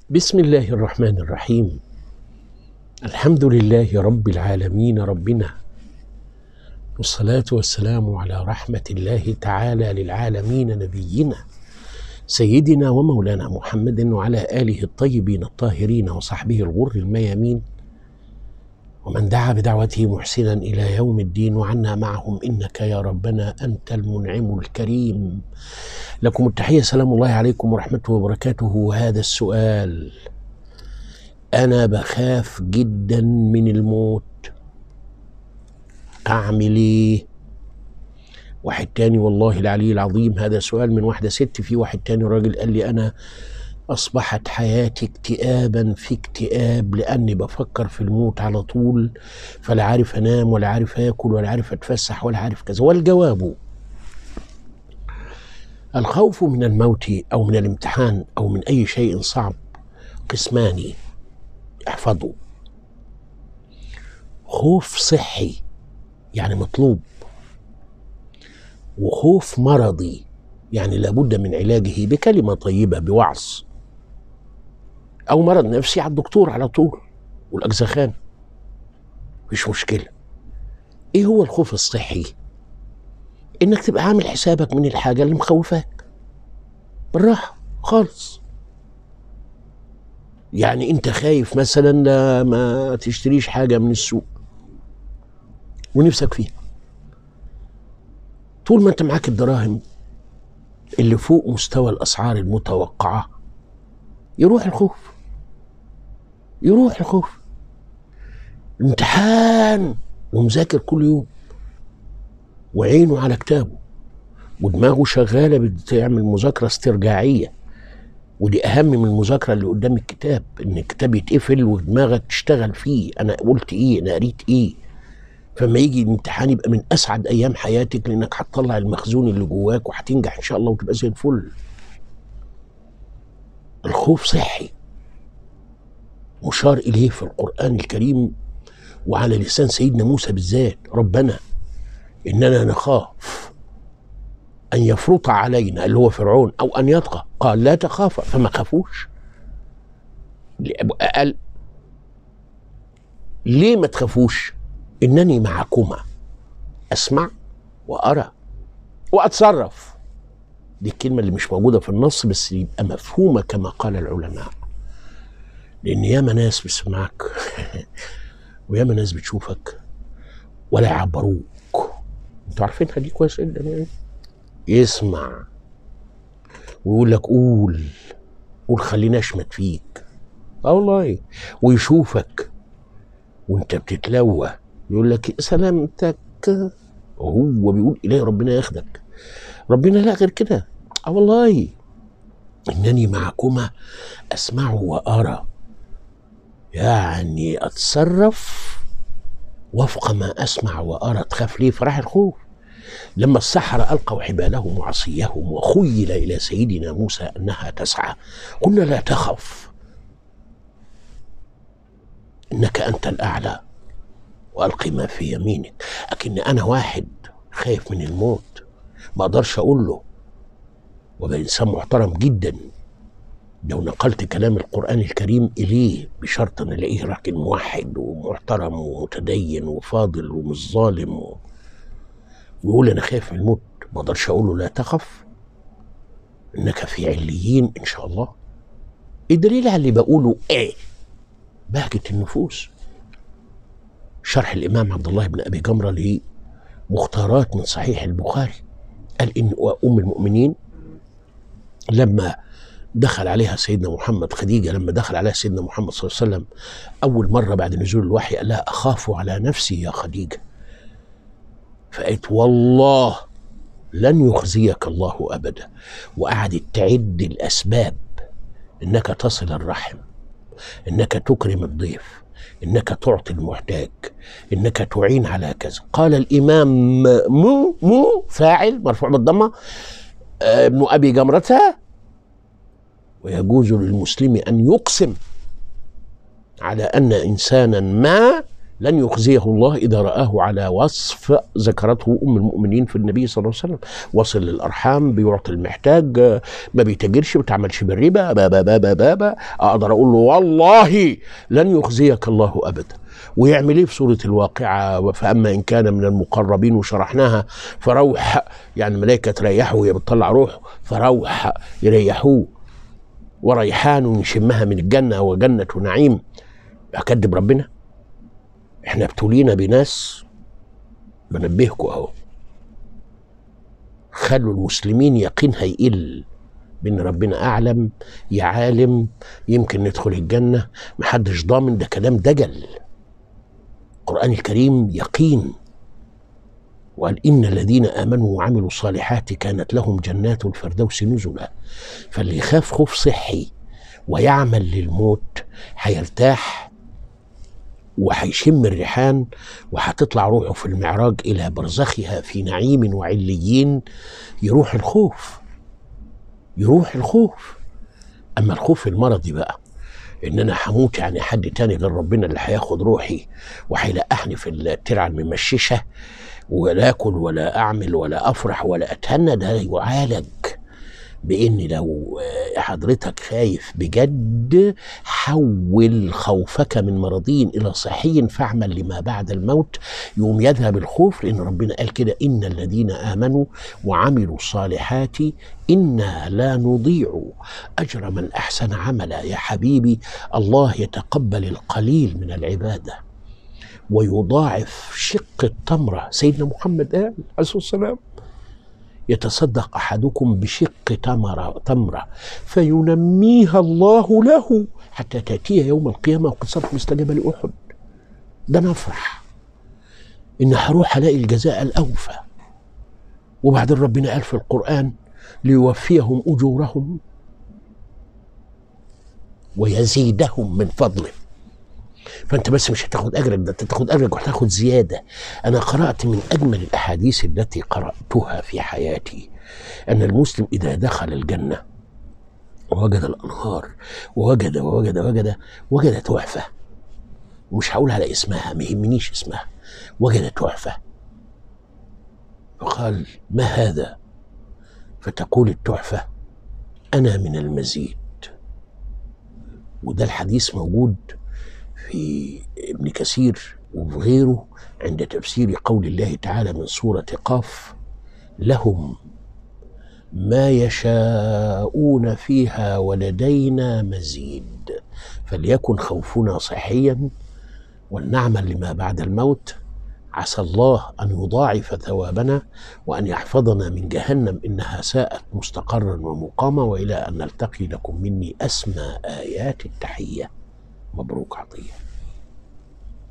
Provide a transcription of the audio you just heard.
بسم الله الرحمن الرحيم الحمد لله رب العالمين ربنا والصلاة والسلام على رحمة الله تعالى للعالمين نبينا سيدنا ومولانا محمد وعلى آله الطيبين الطاهرين وصحبه الغر الميامين ومن دعا بدعوته محسنا إلى يوم الدين وعنا معهم إنك يا ربنا أنت المنعم الكريم لكم التحية سلام الله عليكم ورحمته وبركاته وهذا السؤال أنا بخاف جدا من الموت أعمل إيه؟ واحد تاني والله العلي العظيم هذا سؤال من واحدة ست في واحد تاني راجل قال لي أنا أصبحت حياتي اكتئابا في اكتئاب لأني بفكر في الموت على طول فلا عارف أنام ولا عارف آكل ولا عارف أتفسح ولا عارف كذا والجواب الخوف من الموت أو من الامتحان أو من أي شيء صعب قسمان احفظوا خوف صحي يعني مطلوب وخوف مرضي يعني لابد من علاجه بكلمة طيبة بوعظ أو مرض نفسي على الدكتور على طول والأجزخان مفيش مشكلة إيه هو الخوف الصحي؟ إنك تبقى عامل حسابك من الحاجة اللي مخوفاك بالراحة خالص يعني أنت خايف مثلا لا ما تشتريش حاجة من السوق ونفسك فيها طول ما أنت معاك الدراهم اللي فوق مستوى الأسعار المتوقعة يروح الخوف يروح الخوف امتحان ومذاكر كل يوم وعينه على كتابه ودماغه شغالة بتعمل مذاكرة استرجاعية ودي أهم من المذاكرة اللي قدام الكتاب إن الكتاب يتقفل ودماغك تشتغل فيه أنا قلت إيه أنا قريت إيه فما يجي الامتحان يبقى من أسعد أيام حياتك لأنك هتطلع المخزون اللي جواك وهتنجح إن شاء الله وتبقى زي الفل الخوف صحي مشار إليه في القرآن الكريم وعلى لسان سيدنا موسى بالذات ربنا إننا نخاف أن يفرط علينا اللي هو فرعون أو أن يطغى قال لا تخافا فما خافوش قال ليه ما تخافوش إنني معكما أسمع وأرى وأتصرف دي الكلمة اللي مش موجودة في النص بس يبقى مفهومة كما قال العلماء لأن ياما ناس بتسمعك وياما ناس بتشوفك ولا يعبروك انتوا عارفينها دي كويس جدا يعني يسمع ويقول لك قول قول خليني اشمت فيك اه والله ويشوفك وانت بتتلوى يقول لك سلامتك وهو بيقول الهي ربنا ياخدك ربنا لا غير كده اه والله انني معكما اسمع وارى يعني اتصرف وفق ما اسمع وارى تخاف ليه فراح الخوف لما السحرة ألقوا حبالهم وعصيهم وخيل إلى سيدنا موسى أنها تسعى قلنا لا تخف إنك أنت الأعلى وألقي ما في يمينك لكن أنا واحد خايف من الموت ما أقدرش أقول له وبقى إنسان محترم جدا لو نقلت كلام القرآن الكريم إليه بشرط أن ألاقيه راجل موحد ومحترم ومتدين وفاضل ومش ظالم و... ويقول أنا خايف من الموت ما أقدرش أقول له لا تخف إنك في عليين إن شاء الله الدليل على اللي بقوله إيه بهجة النفوس شرح الإمام عبد الله بن أبي جمرة لمختارات من صحيح البخاري قال إن أم المؤمنين لما دخل عليها سيدنا محمد خديجة لما دخل عليها سيدنا محمد صلى الله عليه وسلم أول مرة بعد نزول الوحي قال لها أخاف على نفسي يا خديجة فقالت والله لن يخزيك الله أبدا وقعدت تعد الأسباب إنك تصل الرحم إنك تكرم الضيف إنك تعطي المحتاج إنك تعين على كذا قال الإمام مو مو فاعل مرفوع بالضمة ابن أبي جمرة ويجوز للمسلم أن يقسم على أن إنسانا ما لن يخزيه الله إذا رآه على وصف ذكرته أم المؤمنين في النبي صلى الله عليه وسلم وصل للأرحام بيعطي المحتاج ما بيتاجرش ما بتعملش بالربا بابا بابا بابا أقدر أقول له والله لن يخزيك الله أبدا ويعمل ايه في سوره الواقعه فاما ان كان من المقربين وشرحناها فروح يعني الملائكه تريحه وهي بتطلع روح فروح يريحوه وريحان يشمها من الجنه وجنه نعيم اكذب ربنا احنا ابتلينا بناس بنبهكم اهو خلوا المسلمين يقينها يقل بان ربنا اعلم يا عالم يمكن ندخل الجنه محدش ضامن ده كلام دجل القران الكريم يقين وقال ان الذين امنوا وعملوا الصالحات كانت لهم جنات الفردوس نزلا فاللي يخاف خوف صحي ويعمل للموت هيرتاح وهيشم الريحان وهتطلع روحه في المعراج الى برزخها في نعيم وعليين يروح الخوف يروح الخوف اما الخوف المرضي بقى ان انا هموت يعني حد تاني غير ربنا اللي هياخد روحي وهيلقحني في الترعه الممششه ولا اكل ولا اعمل ولا افرح ولا اتهنى ده يعالج بان لو حضرتك خايف بجد حول خوفك من مرضين الى صحي فاعمل لما بعد الموت يوم يذهب الخوف لان ربنا قال كده ان الذين امنوا وعملوا الصالحات انا لا نضيع اجر من احسن عملا يا حبيبي الله يتقبل القليل من العباده ويضاعف شق التمره سيدنا محمد قال عليه الصلاه والسلام يتصدق احدكم بشق تمره تمره فينميها الله له حتى تاتيه يوم القيامه وقد صارت مستجابه لاحد ده نفرح ان هروح الاقي الجزاء الاوفى وبعدين ربنا قال في القران ليوفيهم اجورهم ويزيدهم من فضله فانت بس مش هتاخد اجرك ده انت تاخد اجرك وهتاخد زياده انا قرات من اجمل الاحاديث التي قراتها في حياتي ان المسلم اذا دخل الجنه ووجد الانهار ووجد ووجد ووجد وجد تحفه ومش هقول على اسمها ما يهمنيش اسمها وجد تحفه فقال ما هذا فتقول التحفه انا من المزيد وده الحديث موجود في ابن كثير وفي غيره عند تفسير قول الله تعالى من سورة قاف لهم ما يشاءون فيها ولدينا مزيد فليكن خوفنا صحيا ولنعمل لما بعد الموت عسى الله ان يضاعف ثوابنا وان يحفظنا من جهنم انها ساءت مستقرا ومقاما والى ان نلتقي لكم مني اسمى ايات التحيه مبروك عطيه